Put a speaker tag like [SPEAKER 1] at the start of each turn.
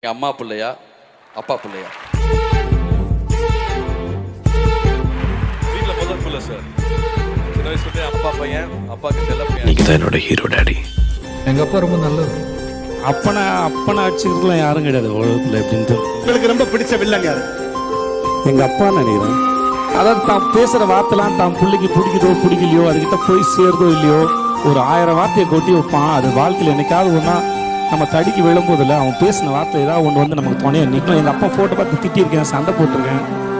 [SPEAKER 1] என் அம்மா பிள்ளையா அப்பா பிள்ளையா வீட்டில் முதல் பிள்ளை சார் சின்ன வயசுலேயே அப்பா பையன் அப்பாவுக்கு செல்ல பையன்
[SPEAKER 2] நீங்க தான் என்னோட ஹீரோ டாடி
[SPEAKER 3] எங்கள் அப்பா ரொம்ப நல்லது
[SPEAKER 4] அப்பனை அப்பனை அடிச்சுக்கிறதுலாம் யாரும் கிடையாது உலகத்தில் எப்படின்ட்டு
[SPEAKER 5] உங்களுக்கு ரொம்ப பிடிச்ச வில்லங்க யாரு
[SPEAKER 4] எங்கள் அப்பா நினைக்கிறேன் அதாவது தான் பேசுகிற வார்த்தைலாம் தான் பிள்ளைக்கு பிடிக்குதோ பிடிக்கலையோ அதுக்கிட்ட போய் சேருதோ இல்லையோ ஒரு ஆயிரம் வார்த்தையை கொட்டி வைப்பான் அது வாழ்க்கையில் என்னைக்காவது ஒன்றா நம்ம தடிக்கு விழும்போதில்ல அவன் பேசின வார்த்தை ஏதாவது ஒன்று வந்து நமக்கு துணையை நிற்கும் எங்கள் அப்பா ஃபோட்டோ பார்த்து திட்டியிருக்கேன் சண்டை போட்டிருக்கேன்